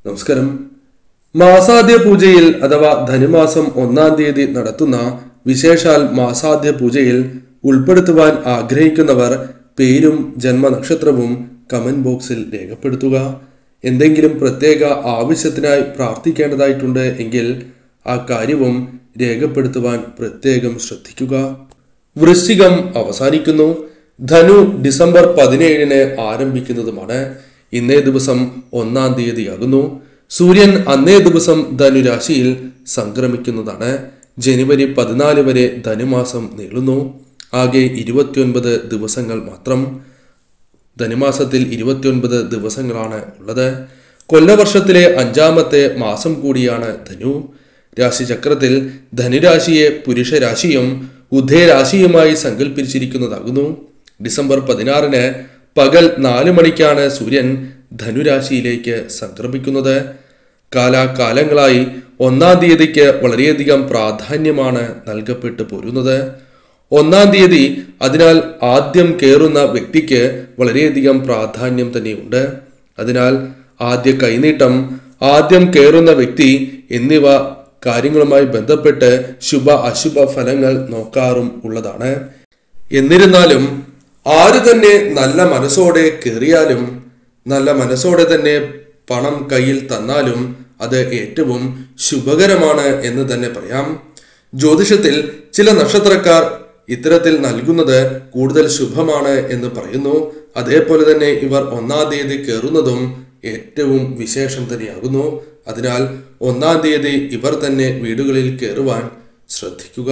നമസ്കാരം മാസാദ്യ പൂജയിൽ അഥവാ ധനുമാസം ഒന്നാം തീയതി നടത്തുന്ന വിശേഷാൽ മാസാദ്യ പൂജയിൽ ഉൾപ്പെടുത്തുവാൻ ആഗ്രഹിക്കുന്നവർ പേരും ജന്മനക്ഷത്രവും കമന്റ് ബോക്സിൽ രേഖപ്പെടുത്തുക എന്തെങ്കിലും പ്രത്യേക ആവശ്യത്തിനായി പ്രാർത്ഥിക്കേണ്ടതായിട്ടുണ്ട് എങ്കിൽ ആ കാര്യവും രേഖപ്പെടുത്തുവാൻ പ്രത്യേകം ശ്രദ്ധിക്കുക വൃശ്ചികം അവസാനിക്കുന്നു ധനു ഡിസംബർ പതിനേഴിന് ആരംഭിക്കുന്നതുമാണ് ഇന്നേ ദിവസം ഒന്നാം തീയതിയാകുന്നു സൂര്യൻ അന്നേ ദിവസം ധനുരാശിയിൽ സംക്രമിക്കുന്നതാണ് ജനുവരി പതിനാല് വരെ ധനുമാസം നീളുന്നു ആകെ ഇരുപത്തിയൊൻപത് ദിവസങ്ങൾ മാത്രം ധനുമാസത്തിൽ ഇരുപത്തിയൊൻപത് ദിവസങ്ങളാണ് ഉള്ളത് കൊല്ലവർഷത്തിലെ അഞ്ചാമത്തെ മാസം കൂടിയാണ് ധനു രാശിചക്രത്തിൽ ധനുരാശിയെ പുരുഷരാശിയും ഉദയരാശിയുമായി സങ്കല്പിച്ചിരിക്കുന്നതാകുന്നു ഡിസംബർ പതിനാറിന് പകൽ നാല് മണിക്കാണ് സൂര്യൻ ധനുരാശിയിലേക്ക് സംക്രമിക്കുന്നത് കാലാകാലങ്ങളായി ഒന്നാം തീയതിക്ക് വളരെയധികം പ്രാധാന്യമാണ് നൽകപ്പെട്ടു പോരുന്നത് ഒന്നാം തീയതി അതിനാൽ ആദ്യം കയറുന്ന വ്യക്തിക്ക് വളരെയധികം പ്രാധാന്യം തന്നെയുണ്ട് അതിനാൽ ആദ്യ കൈനീട്ടം ആദ്യം കയറുന്ന വ്യക്തി എന്നിവ കാര്യങ്ങളുമായി ബന്ധപ്പെട്ട് ശുഭ അശുഭ ഫലങ്ങൾ നോക്കാറും ഉള്ളതാണ് എന്നിരുന്നാലും ആര് തന്നെ നല്ല മനസ്സോടെ കയറിയാലും നല്ല മനസ്സോടെ തന്നെ പണം കയ്യിൽ തന്നാലും അത് ഏറ്റവും ശുഭകരമാണ് എന്ന് തന്നെ പറയാം ജ്യോതിഷത്തിൽ ചില നക്ഷത്രക്കാർ ഇത്തരത്തിൽ നൽകുന്നത് കൂടുതൽ ശുഭമാണ് എന്ന് പറയുന്നു അതേപോലെ തന്നെ ഇവർ ഒന്നാം തീയതി കയറുന്നതും ഏറ്റവും വിശേഷം തന്നെയാകുന്നു അതിനാൽ ഒന്നാം തീയതി ഇവർ തന്നെ വീടുകളിൽ കയറുവാൻ ശ്രദ്ധിക്കുക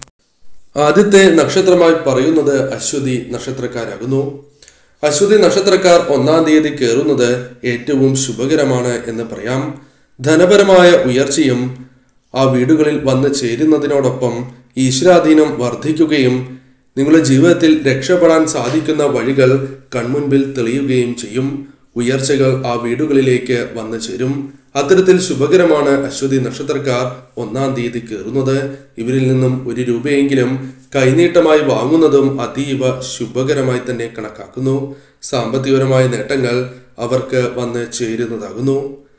ആദ്യത്തെ നക്ഷത്രമായി പറയുന്നത് അശ്വതി നക്ഷത്രക്കാരാകുന്നു അശ്വതി നക്ഷത്രക്കാർ ഒന്നാം തീയതി കയറുന്നത് ഏറ്റവും ശുഭകരമാണ് എന്ന് പറയാം ധനപരമായ ഉയർച്ചയും ആ വീടുകളിൽ വന്ന് ചേരുന്നതിനോടൊപ്പം ഈശ്വരാധീനം വർദ്ധിക്കുകയും നിങ്ങളുടെ ജീവിതത്തിൽ രക്ഷപ്പെടാൻ സാധിക്കുന്ന വഴികൾ കൺമുൻപിൽ തെളിയുകയും ചെയ്യും ഉയർച്ചകൾ ആ വീടുകളിലേക്ക് വന്നു ചേരും അത്തരത്തിൽ ശുഭകരമാണ് അശ്വതി നക്ഷത്രക്കാർ ഒന്നാം തീയതി കയറുന്നത് ഇവരിൽ നിന്നും ഒരു രൂപയെങ്കിലും കൈനീട്ടമായി വാങ്ങുന്നതും അതീവ ശുഭകരമായി തന്നെ കണക്കാക്കുന്നു സാമ്പത്തികപരമായ നേട്ടങ്ങൾ അവർക്ക് വന്ന് ചേരുന്നതാകുന്നു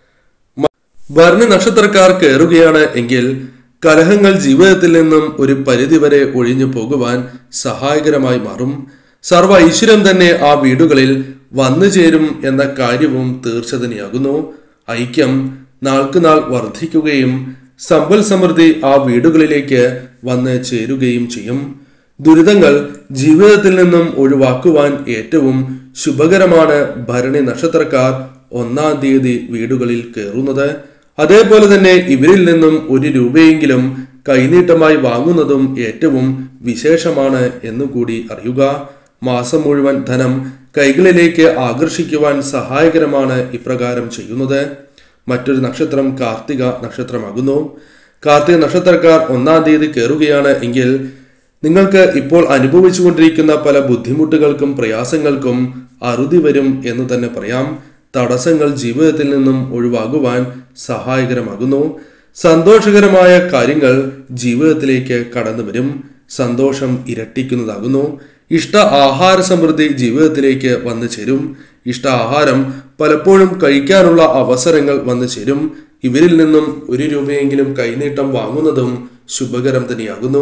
ഭരണ നക്ഷത്രക്കാർ കയറുകയാണ് എങ്കിൽ കലഹങ്ങൾ ജീവിതത്തിൽ നിന്നും ഒരു പരിധിവരെ ഒഴിഞ്ഞു പോകുവാൻ സഹായകരമായി മാറും സർവ ഐശ്വര്യം തന്നെ ആ വീടുകളിൽ വന്നു ചേരും എന്ന കാര്യവും തീർച്ച തന്നെയാകുന്നു ഐക്യം നാൾക്കുനാൾ വർദ്ധിക്കുകയും സമ്പൽ സമൃദ്ധി ആ വീടുകളിലേക്ക് വന്ന് ചേരുകയും ചെയ്യും ദുരിതങ്ങൾ ജീവിതത്തിൽ നിന്നും ഒഴിവാക്കുവാൻ ഏറ്റവും ശുഭകരമാണ് ഭരണി നക്ഷത്രക്കാർ ഒന്നാം തീയതി വീടുകളിൽ കയറുന്നത് അതേപോലെ തന്നെ ഇവരിൽ നിന്നും ഒരു രൂപയെങ്കിലും കൈനീട്ടമായി വാങ്ങുന്നതും ഏറ്റവും വിശേഷമാണ് എന്നുകൂടി അറിയുക മാസം മുഴുവൻ ധനം കൈകളിലേക്ക് ആകർഷിക്കുവാൻ സഹായകരമാണ് ഇപ്രകാരം ചെയ്യുന്നത് മറ്റൊരു നക്ഷത്രം കാർത്തിക നക്ഷത്രമാകുന്നു കാർത്തിക നക്ഷത്രക്കാർ ഒന്നാം തീയതി കയറുകയാണ് എങ്കിൽ നിങ്ങൾക്ക് ഇപ്പോൾ അനുഭവിച്ചുകൊണ്ടിരിക്കുന്ന പല ബുദ്ധിമുട്ടുകൾക്കും പ്രയാസങ്ങൾക്കും അറുതി വരും എന്ന് തന്നെ പറയാം തടസ്സങ്ങൾ ജീവിതത്തിൽ നിന്നും ഒഴിവാകുവാൻ സഹായകരമാകുന്നു സന്തോഷകരമായ കാര്യങ്ങൾ ജീവിതത്തിലേക്ക് കടന്നു വരും സന്തോഷം ഇരട്ടിക്കുന്നതാകുന്നു ഇഷ്ട ആഹാര സമൃദ്ധി ജീവിതത്തിലേക്ക് വന്നു ചേരും ഇഷ്ട ആഹാരം പലപ്പോഴും കഴിക്കാനുള്ള അവസരങ്ങൾ വന്നു ചേരും ഇവരിൽ നിന്നും ഒരു രൂപയെങ്കിലും കൈനീട്ടം വാങ്ങുന്നതും ശുഭകരം തന്നെയാകുന്നു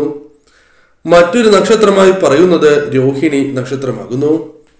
മറ്റൊരു നക്ഷത്രമായി പറയുന്നത് രോഹിണി നക്ഷത്രമാകുന്നു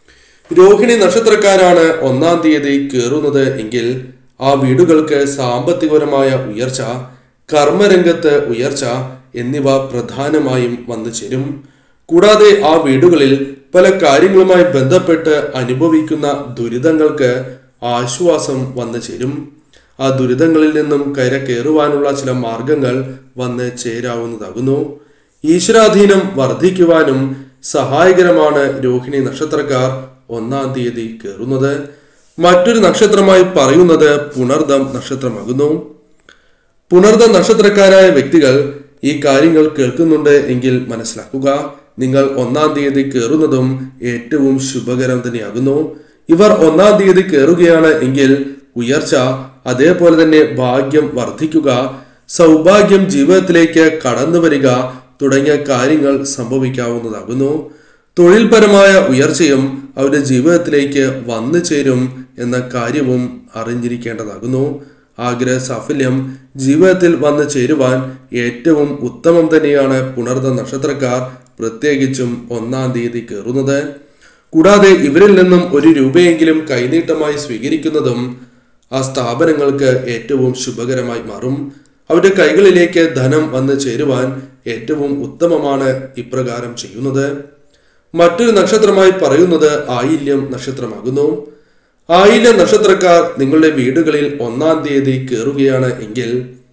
രോഹിണി നക്ഷത്രക്കാരാണ് ഒന്നാം തീയതി കയറുന്നത് എങ്കിൽ ആ വീടുകൾക്ക് സാമ്പത്തികപരമായ ഉയർച്ച കർമ്മരംഗത്ത് ഉയർച്ച എന്നിവ പ്രധാനമായും വന്നു ചേരും കൂടാതെ ആ വീടുകളിൽ പല കാര്യങ്ങളുമായി ബന്ധപ്പെട്ട് അനുഭവിക്കുന്ന ദുരിതങ്ങൾക്ക് ആശ്വാസം വന്നു ചേരും ആ ദുരിതങ്ങളിൽ നിന്നും കര കയറുവാനുള്ള ചില മാർഗങ്ങൾ വന്ന് ചേരാവുന്നതാകുന്നു ഈശ്വരാധീനം വർദ്ധിക്കുവാനും സഹായകരമാണ് രോഹിണി നക്ഷത്രക്കാർ ഒന്നാം തീയതി കയറുന്നത് മറ്റൊരു നക്ഷത്രമായി പറയുന്നത് പുണർദം നക്ഷത്രമാകുന്നു പുണർദ നക്ഷത്രക്കാരായ വ്യക്തികൾ ഈ കാര്യങ്ങൾ കേൾക്കുന്നുണ്ട് എങ്കിൽ മനസ്സിലാക്കുക നിങ്ങൾ ഒന്നാം തീയതി കയറുന്നതും ഏറ്റവും ശുഭകരം തന്നെയാകുന്നു ഇവർ ഒന്നാം തീയതി കയറുകയാണ് എങ്കിൽ ഉയർച്ച അതേപോലെ തന്നെ ഭാഗ്യം വർദ്ധിക്കുക സൗഭാഗ്യം ജീവിതത്തിലേക്ക് കടന്നു വരിക തുടങ്ങിയ കാര്യങ്ങൾ സംഭവിക്കാവുന്നതാകുന്നു തൊഴിൽപരമായ ഉയർച്ചയും അവരുടെ ജീവിതത്തിലേക്ക് വന്നു ചേരും എന്ന കാര്യവും അറിഞ്ഞിരിക്കേണ്ടതാകുന്നു ആഗ്രഹ സാഫല്യം ജീവിതത്തിൽ വന്നു ചേരുവാൻ ഏറ്റവും ഉത്തമം തന്നെയാണ് പുണർന്ന നക്ഷത്രക്കാർ പ്രത്യേകിച്ചും ഒന്നാം തീയതി കയറുന്നത് കൂടാതെ ഇവരിൽ നിന്നും ഒരു രൂപയെങ്കിലും കൈനീട്ടമായി സ്വീകരിക്കുന്നതും ആ സ്ഥാപനങ്ങൾക്ക് ഏറ്റവും ശുഭകരമായി മാറും അവരുടെ കൈകളിലേക്ക് ധനം വന്നു ചേരുവാൻ ഏറ്റവും ഉത്തമമാണ് ഇപ്രകാരം ചെയ്യുന്നത് മറ്റൊരു നക്ഷത്രമായി പറയുന്നത് ആയില്യം നക്ഷത്രമാകുന്നു ആയില്യം നക്ഷത്രക്കാർ നിങ്ങളുടെ വീടുകളിൽ ഒന്നാം തീയതി കയറുകയാണ് എങ്കിൽ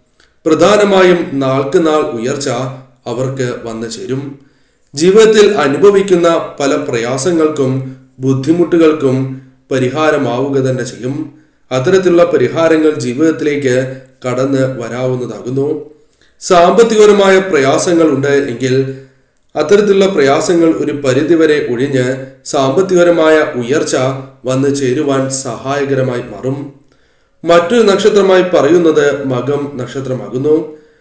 പ്രധാനമായും നാൾക്ക് നാൾ ഉയർച്ച അവർക്ക് വന്നു ചേരും ജീവിതത്തിൽ അനുഭവിക്കുന്ന പല പ്രയാസങ്ങൾക്കും ബുദ്ധിമുട്ടുകൾക്കും പരിഹാരമാവുക തന്നെ ചെയ്യും അത്തരത്തിലുള്ള പരിഹാരങ്ങൾ ജീവിതത്തിലേക്ക് കടന്ന് വരാവുന്നതാകുന്നു സാമ്പത്തികപരമായ പ്രയാസങ്ങൾ ഉണ്ട് എങ്കിൽ അത്തരത്തിലുള്ള പ്രയാസങ്ങൾ ഒരു പരിധിവരെ ഒഴിഞ്ഞ് സാമ്പത്തികപരമായ ഉയർച്ച വന്നു ചേരുവാൻ സഹായകരമായി മാറും മറ്റൊരു നക്ഷത്രമായി പറയുന്നത് മകം നക്ഷത്രമാകുന്നു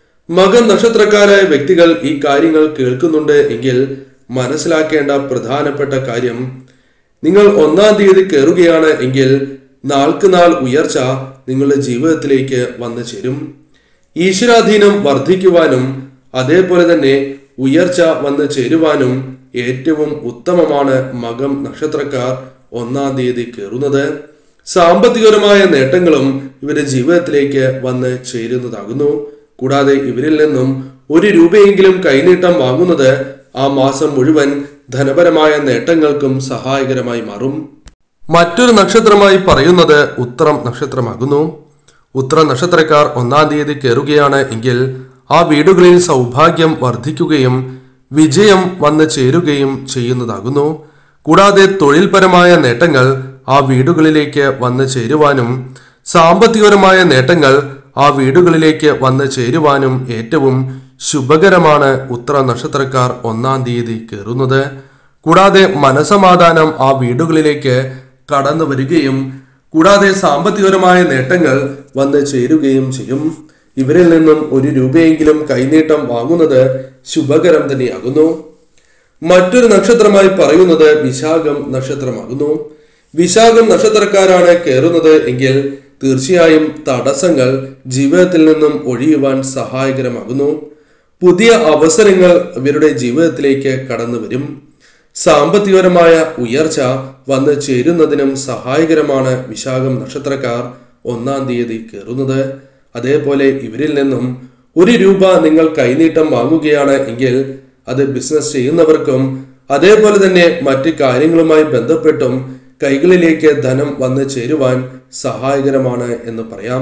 മകം നക്ഷത്രക്കാരായ വ്യക്തികൾ ഈ കാര്യങ്ങൾ കേൾക്കുന്നുണ്ട് എങ്കിൽ മനസ്സിലാക്കേണ്ട പ്രധാനപ്പെട്ട കാര്യം നിങ്ങൾ ഒന്നാം തീയതി കയറുകയാണ് എങ്കിൽ നാൾക്ക് നാൾ ഉയർച്ച നിങ്ങളുടെ ജീവിതത്തിലേക്ക് വന്നു ചേരും ഈശ്വരാധീനം വർദ്ധിക്കുവാനും അതേപോലെ തന്നെ ഉയർച്ച വന്നു ചേരുവാനും ഏറ്റവും ഉത്തമമാണ് മകം നക്ഷത്രക്കാർ ഒന്നാം തീയതി കയറുന്നത് സാമ്പത്തികപരമായ നേട്ടങ്ങളും ഇവരുടെ ജീവിതത്തിലേക്ക് വന്ന് ചേരുന്നതാകുന്നു കൂടാതെ ഇവരിൽ നിന്നും ഒരു രൂപയെങ്കിലും കൈനീട്ടം വാങ്ങുന്നത് ആ മാസം മുഴുവൻ ധനപരമായ നേട്ടങ്ങൾക്കും സഹായകരമായി മാറും മറ്റൊരു നക്ഷത്രമായി പറയുന്നത് ഉത്രം നക്ഷത്രമാകുന്നു ഉത്രം നക്ഷത്രക്കാർ ഒന്നാം തീയതി കയറുകയാണ് എങ്കിൽ ആ വീടുകളിൽ സൗഭാഗ്യം വർദ്ധിക്കുകയും വിജയം വന്നു ചേരുകയും ചെയ്യുന്നതാകുന്നു കൂടാതെ തൊഴിൽപരമായ നേട്ടങ്ങൾ ആ വീടുകളിലേക്ക് വന്നു ചേരുവാനും സാമ്പത്തികപരമായ നേട്ടങ്ങൾ ആ വീടുകളിലേക്ക് വന്നു ചേരുവാനും ഏറ്റവും ശുഭകരമാണ് ഉത്തര നക്ഷത്രക്കാർ ഒന്നാം തീയതി കയറുന്നത് കൂടാതെ മനസമാധാനം ആ വീടുകളിലേക്ക് കടന്നു വരികയും കൂടാതെ സാമ്പത്തികപരമായ നേട്ടങ്ങൾ വന്ന് ചേരുകയും ചെയ്യും ഇവരിൽ നിന്നും ഒരു രൂപയെങ്കിലും കൈനീട്ടം വാങ്ങുന്നത് ശുഭകരം തന്നെയാകുന്നു മറ്റൊരു നക്ഷത്രമായി പറയുന്നത് വിശാഖം നക്ഷത്രമാകുന്നു വിശാഖം നക്ഷത്രക്കാരാണ് കയറുന്നത് എങ്കിൽ തീർച്ചയായും തടസ്സങ്ങൾ ജീവിതത്തിൽ നിന്നും ഒഴിയുവാൻ സഹായകരമാകുന്നു പുതിയ അവസരങ്ങൾ ഇവരുടെ ജീവിതത്തിലേക്ക് കടന്നു വരും സാമ്പത്തികപരമായ ഉയർച്ച വന്നു ചേരുന്നതിനും സഹായകരമാണ് വിശാഖം നക്ഷത്രക്കാർ ഒന്നാം തീയതി കയറുന്നത് അതേപോലെ ഇവരിൽ നിന്നും ഒരു രൂപ നിങ്ങൾ കൈനീട്ടം വാങ്ങുകയാണ് എങ്കിൽ അത് ബിസിനസ് ചെയ്യുന്നവർക്കും അതേപോലെ തന്നെ മറ്റ് കാര്യങ്ങളുമായി ബന്ധപ്പെട്ടും കൈകളിലേക്ക് ധനം വന്നു ചേരുവാൻ സഹായകരമാണ് എന്ന് പറയാം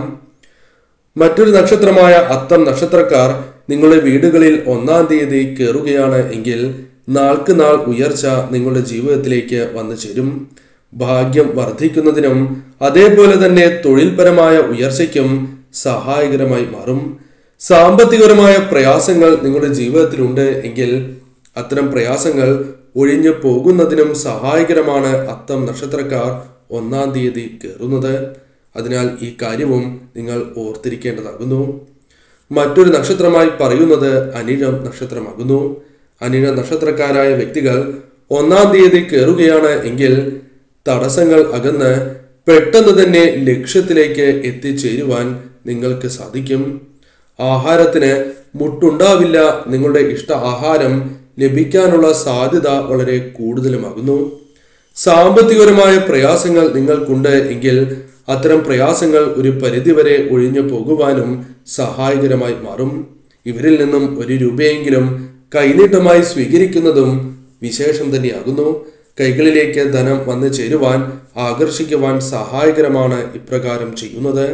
മറ്റൊരു നക്ഷത്രമായ അത്തം നക്ഷത്രക്കാർ നിങ്ങളുടെ വീടുകളിൽ ഒന്നാം തീയതി കയറുകയാണ് എങ്കിൽ നാൾക്ക് നാൾ ഉയർച്ച നിങ്ങളുടെ ജീവിതത്തിലേക്ക് വന്നു ചേരും ഭാഗ്യം വർദ്ധിക്കുന്നതിനും അതേപോലെ തന്നെ തൊഴിൽപരമായ ഉയർച്ചയ്ക്കും സഹായകരമായി മാറും സാമ്പത്തികപരമായ പ്രയാസങ്ങൾ നിങ്ങളുടെ ജീവിതത്തിലുണ്ട് എങ്കിൽ അത്തരം പ്രയാസങ്ങൾ ഒഴിഞ്ഞു പോകുന്നതിനും സഹായകരമാണ് അത്തം നക്ഷത്രക്കാർ ഒന്നാം തീയതി കയറുന്നത് അതിനാൽ ഈ കാര്യവും നിങ്ങൾ ഓർത്തിരിക്കേണ്ടതാകുന്നു മറ്റൊരു നക്ഷത്രമായി പറയുന്നത് അനിഴം നക്ഷത്രമാകുന്നു അനിഴ നക്ഷത്രക്കാരായ വ്യക്തികൾ ഒന്നാം തീയതി കയറുകയാണ് എങ്കിൽ തടസ്സങ്ങൾ അകന്ന് പെട്ടെന്ന് തന്നെ ലക്ഷ്യത്തിലേക്ക് എത്തിച്ചേരുവാൻ നിങ്ങൾക്ക് സാധിക്കും ആഹാരത്തിന് മുട്ടുണ്ടാവില്ല നിങ്ങളുടെ ഇഷ്ട ആഹാരം ലഭിക്കാനുള്ള സാധ്യത വളരെ കൂടുതലുമാകുന്നു സാമ്പത്തികപരമായ പ്രയാസങ്ങൾ നിങ്ങൾക്കുണ്ട് എങ്കിൽ അത്തരം പ്രയാസങ്ങൾ ഒരു പരിധിവരെ ഒഴിഞ്ഞു പോകുവാനും സഹായകരമായി മാറും ഇവരിൽ നിന്നും ഒരു രൂപയെങ്കിലും കൈനീട്ടമായി സ്വീകരിക്കുന്നതും വിശേഷം തന്നെയാകുന്നു കൈകളിലേക്ക് ധനം വന്നു ചേരുവാൻ ആകർഷിക്കുവാൻ സഹായകരമാണ് ഇപ്രകാരം ചെയ്യുന്നത്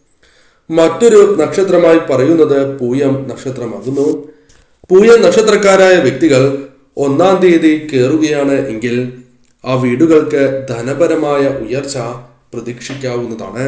മറ്റൊരു നക്ഷത്രമായി പറയുന്നത് പൂയം നക്ഷത്രമാകുന്നു പൂയം നക്ഷത്രക്കാരായ വ്യക്തികൾ ഒന്നാം തീയതി കയറുകയാണ് എങ്കിൽ ആ വീടുകൾക്ക് ധനപരമായ ഉയർച്ച പ്രതീക്ഷിക്കാവുന്നതാണ്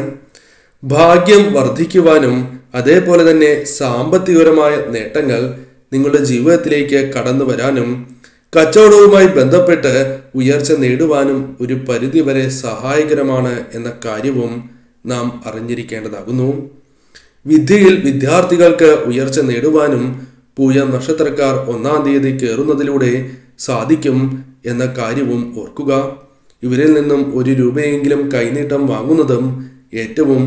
ഭാഗ്യം വർദ്ധിക്കുവാനും അതേപോലെ തന്നെ സാമ്പത്തികപരമായ നേട്ടങ്ങൾ നിങ്ങളുടെ ജീവിതത്തിലേക്ക് കടന്നു വരാനും കച്ചവടവുമായി ബന്ധപ്പെട്ട് ഉയർച്ച നേടുവാനും ഒരു പരിധിവരെ സഹായകരമാണ് എന്ന കാര്യവും നാം അറിഞ്ഞിരിക്കേണ്ടതാകുന്നു വിദ്യയിൽ വിദ്യാർത്ഥികൾക്ക് ഉയർച്ച നേടുവാനും പൂയം നക്ഷത്രക്കാർ ഒന്നാം തീയതി കയറുന്നതിലൂടെ സാധിക്കും എന്ന കാര്യവും ഓർക്കുക ഇവരിൽ നിന്നും ഒരു രൂപയെങ്കിലും കൈനീട്ടം വാങ്ങുന്നതും ഏറ്റവും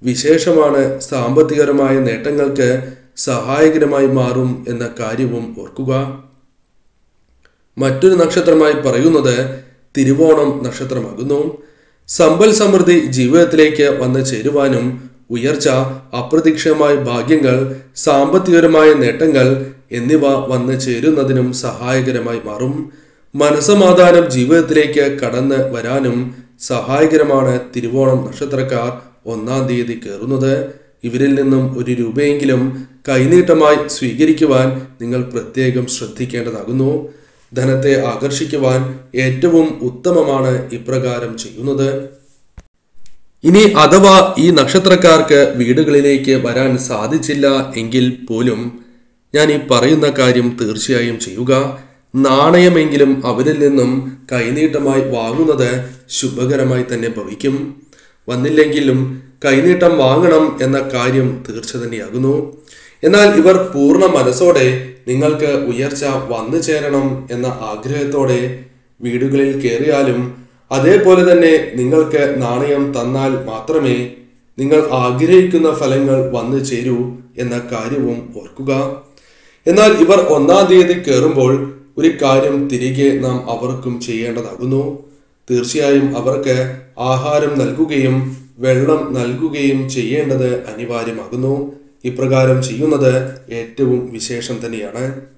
വിശേഷമാണ് സാമ്പത്തികപരമായ നേട്ടങ്ങൾക്ക് സഹായകരമായി മാറും എന്ന കാര്യവും ഓർക്കുക മറ്റൊരു നക്ഷത്രമായി പറയുന്നത് തിരുവോണം നക്ഷത്രമാകുന്നു സമ്പൽ സമൃദ്ധി ജീവിതത്തിലേക്ക് വന്നു ചേരുവാനും ഉയർച്ച അപ്രതീക്ഷിതമായ ഭാഗ്യങ്ങൾ സാമ്പത്തികപരമായ നേട്ടങ്ങൾ എന്നിവ വന്നു ചേരുന്നതിനും സഹായകരമായി മാറും മനസമാധാനം ജീവിതത്തിലേക്ക് കടന്ന് വരാനും സഹായകരമാണ് തിരുവോണം നക്ഷത്രക്കാർ ഒന്നാം തീയതി കയറുന്നത് ഇവരിൽ നിന്നും ഒരു രൂപയെങ്കിലും കൈനീട്ടമായി സ്വീകരിക്കുവാൻ നിങ്ങൾ പ്രത്യേകം ശ്രദ്ധിക്കേണ്ടതാകുന്നു ധനത്തെ ആകർഷിക്കുവാൻ ഏറ്റവും ഉത്തമമാണ് ഇപ്രകാരം ചെയ്യുന്നത് ഇനി അഥവാ ഈ നക്ഷത്രക്കാർക്ക് വീടുകളിലേക്ക് വരാൻ സാധിച്ചില്ല എങ്കിൽ പോലും ഞാൻ ഈ പറയുന്ന കാര്യം തീർച്ചയായും ചെയ്യുക നാണയമെങ്കിലും അവരിൽ നിന്നും കൈനീട്ടമായി വാങ്ങുന്നത് ശുഭകരമായി തന്നെ ഭവിക്കും വന്നില്ലെങ്കിലും കൈനീട്ടം വാങ്ങണം എന്ന കാര്യം തീർച്ച തന്നെയാകുന്നു എന്നാൽ ഇവർ പൂർണ്ണ മനസ്സോടെ നിങ്ങൾക്ക് ഉയർച്ച വന്നു ചേരണം എന്ന ആഗ്രഹത്തോടെ വീടുകളിൽ കയറിയാലും അതേപോലെ തന്നെ നിങ്ങൾക്ക് നാണയം തന്നാൽ മാത്രമേ നിങ്ങൾ ആഗ്രഹിക്കുന്ന ഫലങ്ങൾ വന്നു ചേരൂ എന്ന കാര്യവും ഓർക്കുക എന്നാൽ ഇവർ ഒന്നാം തീയതി കയറുമ്പോൾ ഒരു കാര്യം തിരികെ നാം അവർക്കും ചെയ്യേണ്ടതാകുന്നു തീർച്ചയായും അവർക്ക് ആഹാരം നൽകുകയും വെള്ളം നൽകുകയും ചെയ്യേണ്ടത് അനിവാര്യമാകുന്നു ഇപ്രകാരം ചെയ്യുന്നത് ഏറ്റവും വിശേഷം തന്നെയാണ്